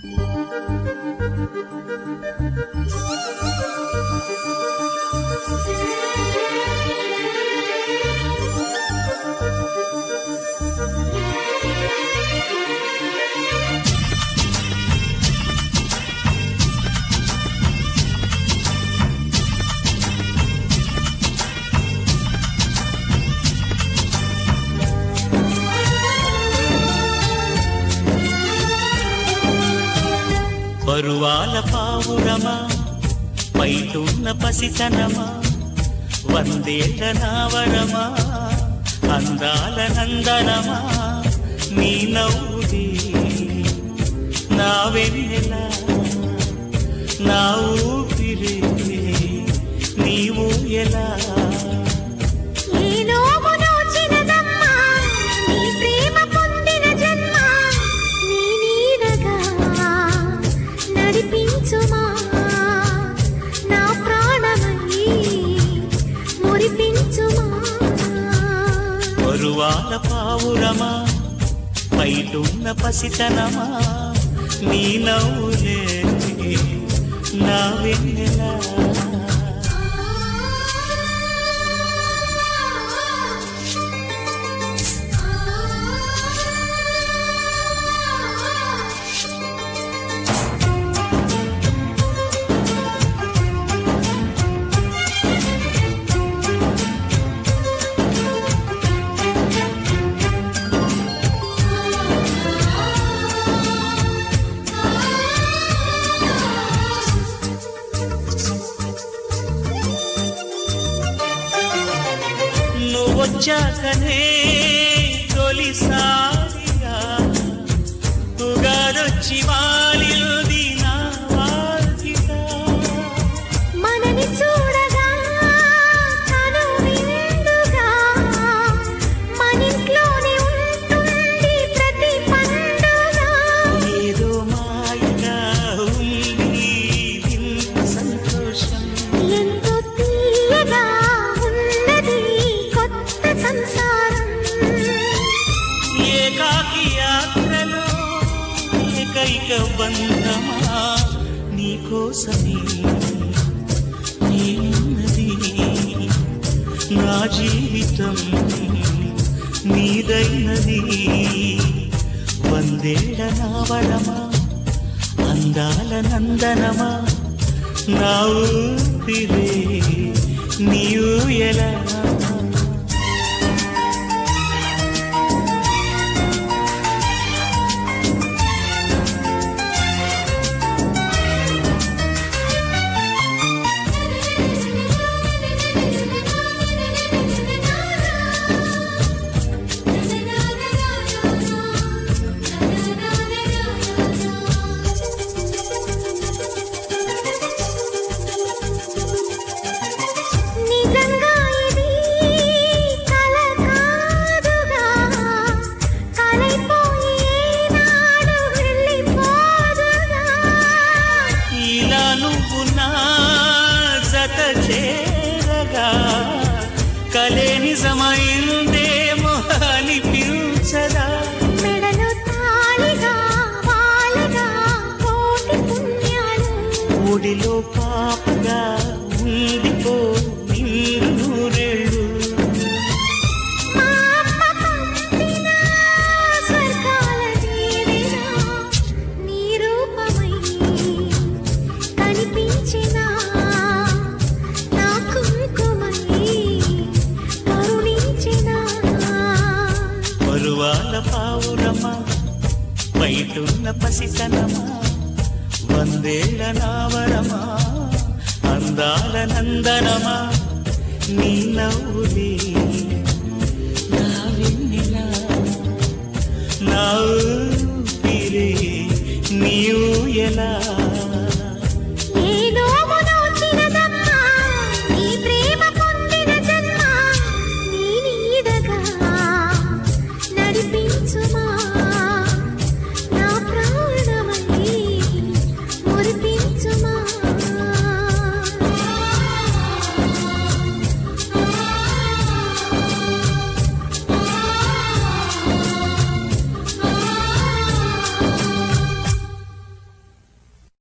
పరువాల పావురమా పైటున్న పసితనమా వందేట నావరమా అందాల నందనమా నీ నవ్వుది నా వెన్నెల నా ఊపిరి నీవు ఎలా ఈ నోము నోచినదమ్మా, నీ ప్రేమ పొందిన జన్మ, నీ నీడగా నడిపించుమా, నా ప్రాణమై మురిపించుమా. పరువాల పావురమా పైటున్న పసితనమా నీ నవ్వులే నా వెన్నెలా నువ్వొచ్చాకనే తొలిసారిగా ఉగాదొచ్చి వాలింది నా వాకిట మనని చూడగా తను విందుగా మనింట్లోనే ఉంటుంది ప్రతి పండుగ ఏదో మాయగా ఉంది ఇంత సంతోషం ఎంతో తీయగా ఉన్నది కొత్త సంసారం ఏకాకి యాత్రలో ఏకైక బంధమా నీకోసమే నేనున్నది నా జీవితం నీదైనది వందేళ్ల నావడమా అందాల నందనమా నా ఊపిరే నీవు ఎలా నిజంగా ఇది కల కాదుగా కలైపోయి ఏనాడు వెళ్ళిపోదుగా ఇలా నువ్వు నా జత చేరగా కలే నిజమైందేమో అనిపించదా మెడలో తాళిగా వాలగా కోటి పుణ్యాలు ఒడిలో పాపగా ఉండిపో నిండు నూరేళ్ళు మా అమ్మ పంపిన స్వర్గాల దీవెన నీ రూపమై కనిపించిన నా కుంకుమై కరుణించిన పరువాల పావురమా బయటున్న పసితనమా వందేళ్ల నావరమా అందాల నందనమా నీ నవ్వులే నా వెన్నెల నా ఊపిరే నీవు ఎలా